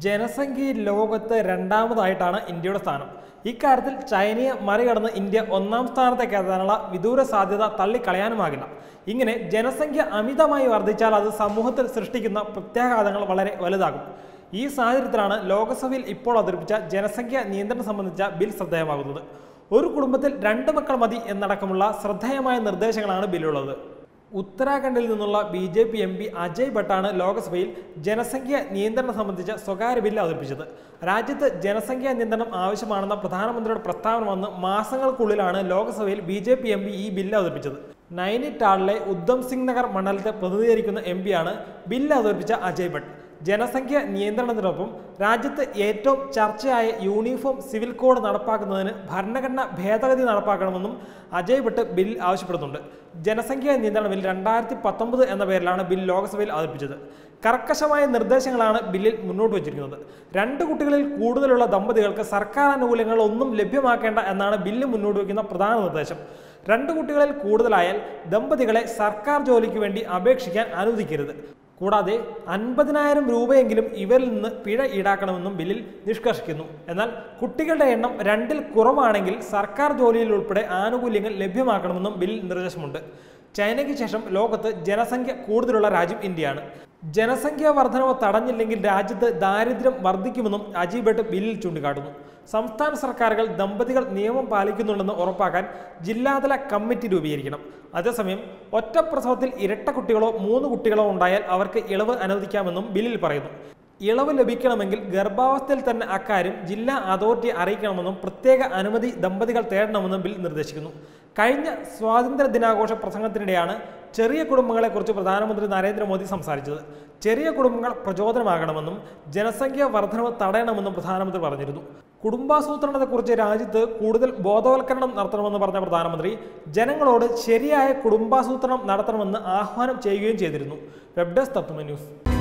ജനസംഖ്യയിൽ ലോകത്ത് രണ്ടാമതായിട്ടാണ് ഇന്ത്യയുടെ സ്ഥാനം ഇക്കാര്യത്തിൽ ചൈനയെ മറികടന്ന് ഇന്ത്യ ഒന്നാം സ്ഥാനത്തേക്ക് എത്താനുള്ള വിദൂര സാധ്യത തള്ളിക്കളയാനുമാകില്ല ഇങ്ങനെ ജനസംഖ്യ അമിതമായി വർദ്ധിച്ചാൽ അത് സമൂഹത്തിൽ സൃഷ്ടിക്കുന്ന പ്രത്യാഘാതങ്ങൾ വളരെ വലുതാകും ഈ സാഹചര്യത്തിലാണ് ലോക്സഭയിൽ ഇപ്പോൾ അവതരിപ്പിച്ച ജനസംഖ്യ നിയന്ത്രണം സംബന്ധിച്ച ബിൽ ശ്രദ്ധേയമാകുന്നത് ഒരു കുടുംബത്തിൽ രണ്ട് മക്കൾ മതി എന്നടക്കമുള്ള ശ്രദ്ധേയമായ നിർദ്ദേശങ്ങളാണ് ബില്ലുള്ളത് ഉത്തരാഖണ്ഡിൽ നിന്നുള്ള B J P M P Ajay ഭട്ടാണ് ലോക്സഭയിൽ ജനസംഖ്യ നിയന്ത്രണം സംബന്ധിച്ച സ്വകാര്യ ബില്ല് അവതരിപ്പിച്ചത് രാജ്യത്ത് ജനസംഖ്യാ നിയന്ത്രണം ആവശ്യമാണെന്ന പ്രധാനമന്ത്രിയുടെ പ്രസ്താവന വന്ന് മാസങ്ങൾക്കുള്ളിലാണ് ലോക്സഭയിൽ B J P M P ഈ ബില്ല് അവതരിപ്പിച്ചത് നൈനിറ്റാളിലെ ഉദ്ധം സിംഗ് നഗർ മണ്ഡലത്തെ പ്രതിനിധീകരിക്കുന്ന എം പിയാണ് ബില്ല് അവതരിപ്പിച്ച അജയ് ഭട്ട് ജനസംഖ്യ നിയന്ത്രണത്തിനൊപ്പം രാജ്യത്ത് ഏറ്റവും ചർച്ചയായ യൂണിഫോം സിവിൽ കോഡ് നടപ്പാക്കുന്നതിന് ഭരണഘടന ഭേദഗതി നടപ്പാക്കണമെന്നും അജയ് ഭട്ട് ബിൽ ആവശ്യപ്പെടുന്നുണ്ട് ജനസംഖ്യാ നിയന്ത്രണ ബിൽ രണ്ടായിരത്തി പത്തൊമ്പത് എന്ന പേരിലാണ് ബിൽ ലോക്സഭയിൽ അവതരിപ്പിച്ചത് കർക്കശമായ നിർദ്ദേശങ്ങളാണ് ബില്ലിൽ മുന്നോട്ട് വച്ചിരിക്കുന്നത് രണ്ട് കുട്ടികളിൽ കൂടുതലുള്ള ദമ്പതികൾക്ക് സർക്കാർ ആനുകൂല്യങ്ങൾ ഒന്നും ലഭ്യമാക്കേണ്ട എന്നാണ് ബില്ല് മുന്നോട്ട് വയ്ക്കുന്ന പ്രധാന നിർദ്ദേശം രണ്ട് കുട്ടികളിൽ കൂടുതലായാൽ ദമ്പതികളെ സർക്കാർ ജോലിക്ക് വേണ്ടി അപേക്ഷിക്കാൻ അനുവദിക്കരുത് കൂടാതെ അൻപതിനായിരം രൂപയെങ്കിലും ഇവരിൽ നിന്ന് പിഴ ഈടാക്കണമെന്നും ബില്ലിൽ നിഷ്കർഷിക്കുന്നു എന്നാൽ കുട്ടികളുടെ എണ്ണം രണ്ടിൽ കുറവാണെങ്കിൽ സർക്കാർ ജോലിയിൽ ഉൾപ്പെടെ ആനുകൂല്യങ്ങൾ ലഭ്യമാക്കണമെന്നും ബില്ലിൽ നിർദ്ദേശമുണ്ട് ചൈനയ്ക്ക് ശേഷം ലോകത്ത് ജനസംഖ്യ കൂടുതലുള്ള രാജ്യം ഇന്ത്യയാണ് ജനസംഖ്യാ വർധനവ് തടഞ്ഞില്ലെങ്കിൽ രാജ്യത്ത് ദാരിദ്ര്യം വർദ്ധിക്കുമെന്നും അജയ് ഭട്ട് ബില്ലിൽ ചൂണ്ടിക്കാട്ടുന്നു സംസ്ഥാന സർക്കാരുകൾ ദമ്പതികൾ നിയമം പാലിക്കുന്നുണ്ടെന്ന് ഉറപ്പാക്കാൻ ജില്ലാതല കമ്മിറ്റി രൂപീകരിക്കണം അതേസമയം ഒറ്റപ്രസവത്തിൽ ഇരട്ട കുട്ടികളോ മൂന്ന് കുട്ടികളോ ഉണ്ടായാൽ അവർക്ക് ഇളവ് അനുവദിക്കാമെന്നും ബില്ലിൽ പറയുന്നു ഇളവ് ലഭിക്കണമെങ്കിൽ ഗർഭാവസ്ഥയിൽ തന്നെ അക്കാര്യം ജില്ലാ അതോറിറ്റി അറിയിക്കണമെന്നും പ്രത്യേക അനുമതി ദമ്പതികൾ തേടണമെന്നും ബിൽ നിർദ്ദേശിക്കുന്നു കഴിഞ്ഞ സ്വാതന്ത്ര്യ ദിനാഘോഷ പ്രസംഗത്തിനിടെയാണ് ചെറിയ കുടുംബങ്ങളെക്കുറിച്ച് പ്രധാനമന്ത്രി നരേന്ദ്രമോദി സംസാരിച്ചത് ചെറിയ കുടുംബങ്ങൾ പ്രചോദനമാകണമെന്നും ജനസംഖ്യ വർധനവ് തടയണമെന്നും പ്രധാനമന്ത്രി പറഞ്ഞിരുന്നു കുടുംബാസൂത്രണത്തെക്കുറിച്ച് രാജ്യത്ത് കൂടുതൽ ബോധവൽക്കരണം നടത്തണമെന്ന് പറഞ്ഞ പ്രധാനമന്ത്രി ജനങ്ങളോട് ശരിയായ കുടുംബാസൂത്രണം നടത്തണമെന്ന് ആഹ്വാനം ചെയ്യുകയും ചെയ്തിരുന്നു വെബ് ഡെസ്ക് തത്വമ ന്യൂസ്